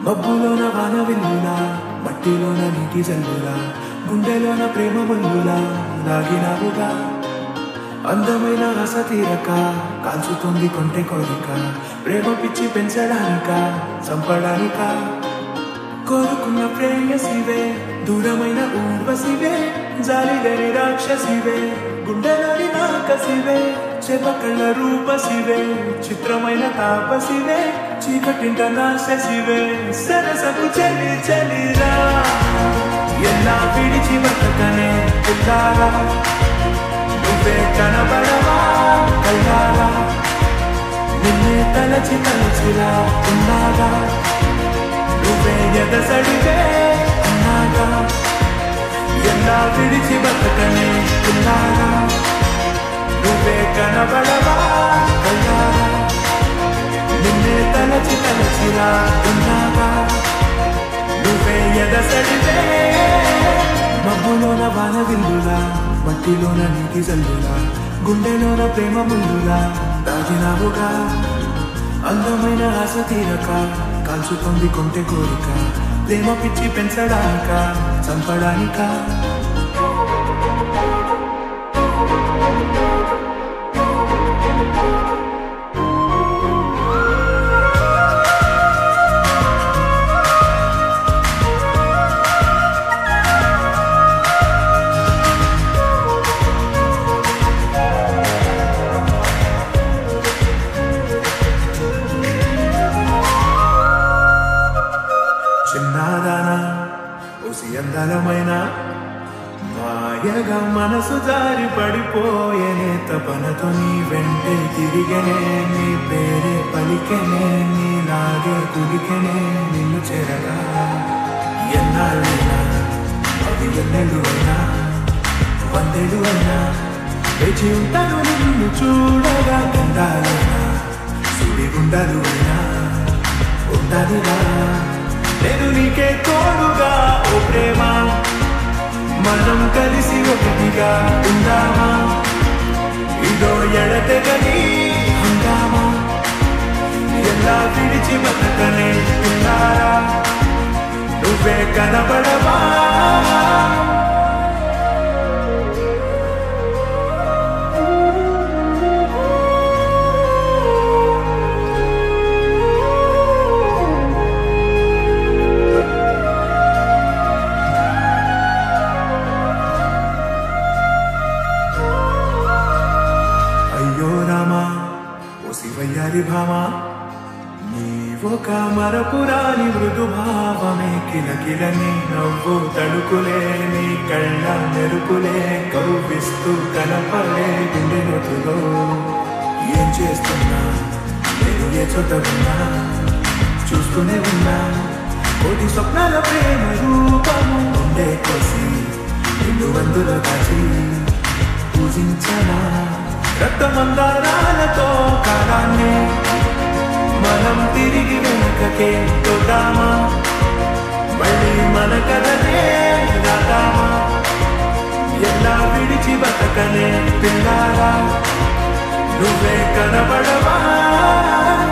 మబ్బులోన వాన విల్లులా మట్టిలోన నీటి జల్లులా గుండెలోన ప్రేమ ముల్లులా దాగినావుగా అందమైన రస తీరక కాల్చుతుంది కొంటె కోరిక ప్రేమ పిచ్చి పెంచడానిక చంపడానిక కోరుకున్న ప్రేయసివే దూరమైన ఊర్వశివే జాలిలేని రాక్షసివే గుండెలోని నాకసివే చెపకళ్ళ రూపసివే చిత్రమైన తాపసివే చీకటింట నాశసివే సరసకు చెల్లి చెల్లిరా ఎలా విడిచి బతకనే పిల్లారా నువ్వే కనబడవా కల్లారా నిన్నే తలచి తలచిలా ఉన్నాగా నువ్వే ఎదసడివే అన్నాగా ఎలా విడిచి బతకనే ఉన్నాగా నువ్వే కనబడవా కల్లారా నిన్నే తలచి తలచిలా ఉన్నాగా నువ్వే ఎదసడివే మబ్బులోన వాన విల్లులా మట్టిలోన నీటి జల్లులా గుండెలోన ప్రేమ ముల్లులా దాగినావుగా అందమైన ఆశ తీరక కాల్చుతుంది కొంటె కోరిక ప్రేమ పిచ్చి పెంచడానిక చంపడానిక చిన్నదానా ఉసి అందలమైన మాయగా మనసు జారి పడిపోయేనే తపనతో నీ వెంటే తిరిగనే నీ పేరే పలికెనే నీలాగే కులికెనే నిన్ను చేరగా ఎన్నాళ్ళైనా అది ఎన్నెళ్ళు అయినా వందేళ్ళు అయినా వేచి ఉంటాను నిన్ను చూడగా గుండాలైనా సుడి గుండాలు అయినా ఉండాలిరా నేను నీకే తోడుగా ఓ ప్రేమ మనం కలిసి ఒకటిగా ఉందామా ఇదో ఎడతెగని హంగామా ఎలా విడిచి బతకనే ఉన్నారా నువ్వే కనబడవా అయ్యో రామా ఓ శివయ్యారి భామా నీవొక మరపురాని మృదు భావమే కిలకిలని నవ్వు తడుకులే నీ కళ్ళ మెరుపులే కవ్విస్తూ కనపలే గుండె నొతులో ఏం చేస్తున్నా నేను ఏ చోట ఉన్నా చూస్తూనే ఉన్నా కోటి స్వప్నాల ప్రేమ రూపము ఉండే కోసి నిన్ను వందులో దాచి పూజించనా రక్తమందారాలతో కాలాన్ని మనం తిరిగి వెనకకే తొద్దామా మళ్ళీ మన కథనే రాదామా ఎలా విడిచి బతకనే పిల్లారా నువ్వే కనబడవా